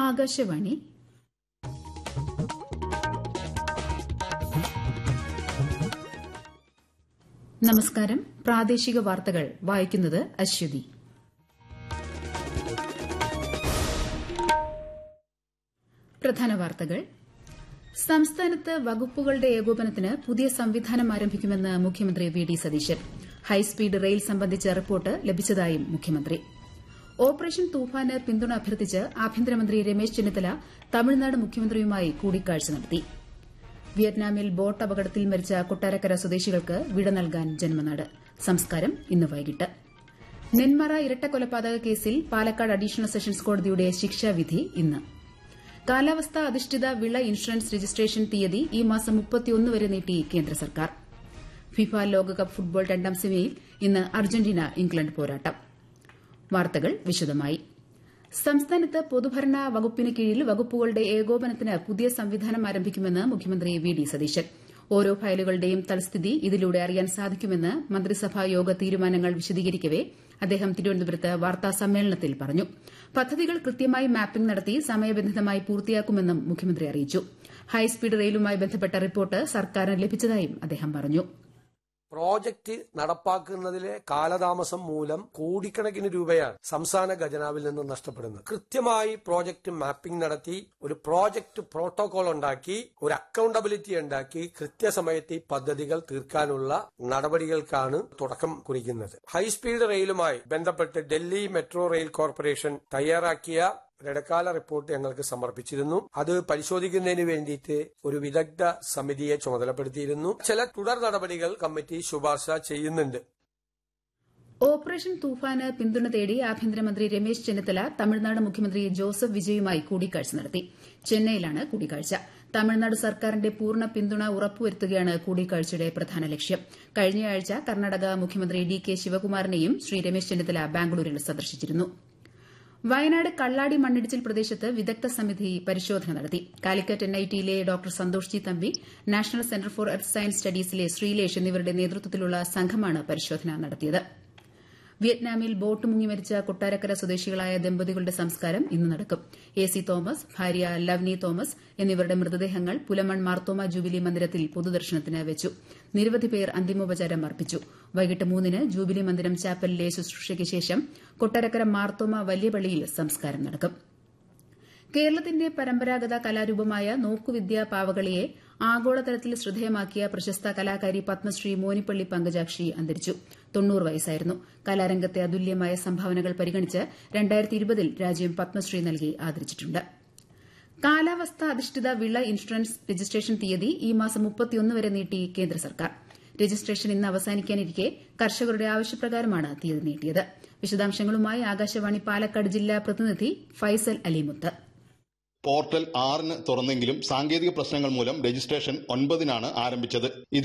ആകാശവാണി നമസ്കാരം പ്രാദേശിക വാർത്തകൾ വായിക്കുന്നത് അശ്വതി പ്രധാന വാർത്തകൾ സംസ്ഥാനത്ത് വകുപ്പുകളുടെ ഏകോപനത്തിന് പുതിയ സംവിധാനം ആരംഭിക്കുമെന്ന് മുഖ്യമന്ത്രി V D Satheesan high speed rail സംബന്ധിച്ച റിപ്പോർട്ട് ലഭിച്ചതായും മുഖ്യമന്ത്രി ഓപ്പറേഷൻ തൂഫാന് പിന്തുണ അഭ്യർത്ഥിച്ച് ആഭ്യന്തരമന്ത്രി രമേശ് ചെന്നിത്തല തമിഴ്നാട് മുഖ്യമന്ത്രിയുമായി കൂടിക്കാഴ്ച നടത്തി വിയറ്റ്നാമിൽ ബോട്ട് അപകടത്തിൽ മരിച്ച കൊട്ടാരക്കര സ്വദേശികൾക്ക് വിട നൽകാൻ ജന്മനാട് സംസ്കാരം ഇന്ന് വൈകിട്ട് നെന്മറ ഇരട്ടക്കൊലപാതക കേസിൽ പാലക്കാട് അഡീഷണൽ സെഷൻസ് കോടതിയുടെ ശിക്ഷാവിധി ഇന്ന് കാലാവസ്ഥാ അധിഷ്ഠിത വിള ഇൻഷുറൻസ് രജിസ്ട്രേഷൻ തീയതി ഈ മാസം വരെ നീട്ടി കേന്ദ്ര സർക്കാർ ഫിഫ ലോകകപ്പ് ഫുട്ബോൾ രണ്ടാം സെമിയിൽ ഇന്ന് അർജന്റീന ഇംഗ്ലണ്ട് പോരാട്ടം വാർത്തകൾ വിശദമായി സംസ്ഥാനത്ത് പൊതുഭരണ വകുപ്പിന് കീഴിൽ വകുപ്പുകളുടെ ഏകോപനത്തിന് പുതിയ സംവിധാനം ആരംഭിക്കുമെന്ന് മുഖ്യമന്ത്രി വി ഡി സതീശൻ ഓരോ ഫയലുകളുടെയും തൽസ്ഥിതി ഇതിലൂടെ അറിയാൻ സാധിക്കുമെന്ന് മന്ത്രിസഭാ യോഗ തീരുമാനങ്ങൾ വിശദീകരിക്കവെ അദ്ദേഹം തിരുവനന്തപുരത്ത് വാർത്താ സമ്മേളനത്തിൽ പറഞ്ഞു പദ്ധതികൾ കൃത്യമായി മാപ്പിംഗ് നടത്തി സമയബന്ധിതമായി പൂർത്തിയാക്കുമെന്നും മുഖ്യമന്ത്രി അറിയിച്ചു ഹൈസ്പീഡ് റെയിലുമായി ബന്ധപ്പെട്ട റിപ്പോർട്ട് സർക്കാരിന് ലഭിച്ചതായും അദ്ദേഹം പറഞ്ഞു പ്രോജക്റ്റ് നടപ്പാക്കുന്നതിലെ കാലതാമസം മൂലം കോടിക്കണക്കിന് രൂപയാണ് സംസ്ഥാന ഖജനാവിൽ നിന്ന് നഷ്ടപ്പെടുന്നത് കൃത്യമായി പ്രോജക്റ്റ് മാപ്പിംഗ് നടത്തി ഒരു പ്രോജക്റ്റ് പ്രോട്ടോകോൾ ഉണ്ടാക്കി ഒരു അക്കൌണ്ടബിലിറ്റി ഉണ്ടാക്കി കൃത്യസമയത്ത് ഈ പദ്ധതികൾ തീർക്കാനുള്ള നടപടികൾക്കാണ് തുടക്കം കുറിക്കുന്നത് ഹൈസ്പീഡ് റെയിലുമായി ബന്ധപ്പെട്ട് ഡൽഹി മെട്രോ റെയിൽ കോർപ്പറേഷൻ തയ്യാറാക്കിയ ഇടക്കാല റിപ്പോർട്ട് ഞങ്ങൾക്ക് സമർപ്പിച്ചിരുന്നു അത് പരിശോധിക്കുന്നതിന് വേണ്ടിയിട്ട് ഒരു വിദഗ്ധ സമിതിയെ ചുമതലപ്പെടുത്തിയിരുന്നു ചില തുടർ നടപടികൾ കമ്മിറ്റി ശുപാർശ ചെയ്യുന്നുണ്ട് ഓപ്പറേഷൻ തൂഫാന് പിന്തുണ തേടി ആഭ്യന്തരമന്ത്രി രമേശ് ചെന്നിത്തല തമിഴ്നാട് മുഖ്യമന്ത്രി ജോസഫ് വിജയുമായി കൂടിക്കാഴ്ച നടത്തി ചെന്നൈയിലാണ് കൂടിക്കാഴ്ച തമിഴ്നാട് സർക്കാരിന്റെ പൂർണ്ണ പിന്തുണ ഉറപ്പുവരുത്തുകയാണ് കൂടിക്കാഴ്ചയുടെ പ്രധാന ലക്ഷ്യം കഴിഞ്ഞയാഴ്ച കർണാടക മുഖ്യമന്ത്രി ഡി കെ ശിവകുമാറിനെയും ശ്രീ രമേശ് ചെന്നിത്തല ബാംഗ്ലൂരിൽ സന്ദർശിച്ചിരുന്നു വയനാട് കള്ളാടി മണ്ണിടിച്ചിൽ പ്രദേശത്ത് വിദഗ്ധ സമിതി പരിശോധന നടത്തി കാലിക്കറ്റ് എൻഐടിയിലെ doctor Santhosh G Thampi national centre for earth science സ്റ്റഡീസിലെ ശ്രീലേഷ് എന്നിവരുടെ നേതൃത്വത്തിലുള്ള സംഘമാണ് പരിശോധന നടത്തിയത് വിയറ്റ്നാമിൽ ബോട്ട് മുങ്ങി മരിച്ച കൊട്ടാരക്കര സ്വദേശികളായ ദമ്പതികളുടെ സംസ്കാരം ഇന്ന് നടക്കും എ സി തോമസ് ഭാര്യ ലവ്നി തോമസ് എന്നിവരുടെ മൃതദേഹങ്ങൾ പുലമൺ മാർത്തോമ ജൂബിലി മന്ദിരത്തിൽ പൊതുദർശനത്തിന് വെച്ചു നിരവധി പേർ അന്തിമോപചാരം അർപ്പിച്ചു വൈകിട്ട് മൂന്നിന് ജൂബിലി മന്ദിരം ചാപ്പലിലെ ശുശ്രൂഷയ്ക്ക് ശേഷം കൊട്ടാരക്കര മാർത്തോമ വലിയ പള്ളിയിൽ സംസ്കാരം നടക്കും കേരളത്തിന്റെ പരമ്പരാഗത കലാരൂപമായ നോക്കുവിദ്യ പാവകളിയെ ആഗോളതലത്തിൽ ശ്രദ്ധേയമാക്കിയ പ്രശസ്ത കലാകാരി പത്മശ്രീ മോനിപ്പള്ളി പങ്കജാക്ഷി അന്തരിച്ചു തൊണ്ണൂറ് വയസ്സായിരുന്നു കലാരംഗത്തെ അതുല്യമായ സംഭാവനകൾ പരിഗണിച്ച് രണ്ടായിരത്തി ഇരുപതിൽ രാജ്യം പത്മശ്രീ നൽകി ആദരിച്ചിട്ടുണ്ട് കാലാവസ്ഥ അധിഷ്ഠിത വിള ഇൻഷുറൻസ് രജിസ്ട്രേഷൻ തീയതി ഈ മാസം വരെ നീട്ടി കേന്ദ്ര സർക്കാർ രജിസ്ട്രേഷൻ ഇന്ന് അവസാനിക്കാനിരിക്കെ കർഷകരുടെ ആവശ്യപ്രകാരമാണ് തീയതി നീട്ടിയത് വിശദാംശങ്ങളുമായി ആകാശവാണി പാലക്കാട് ജില്ലാ പ്രതിനിധി ഫൈസൽ അലിമുത്ത് പോർട്ടൽ ആറിന് തുറന്നെങ്കിലും സാങ്കേതിക പ്രശ്നങ്ങൾ മൂലം രജിസ്ട്രേഷൻ ഒൻപതിനാണ് ആരംഭിച്ചത്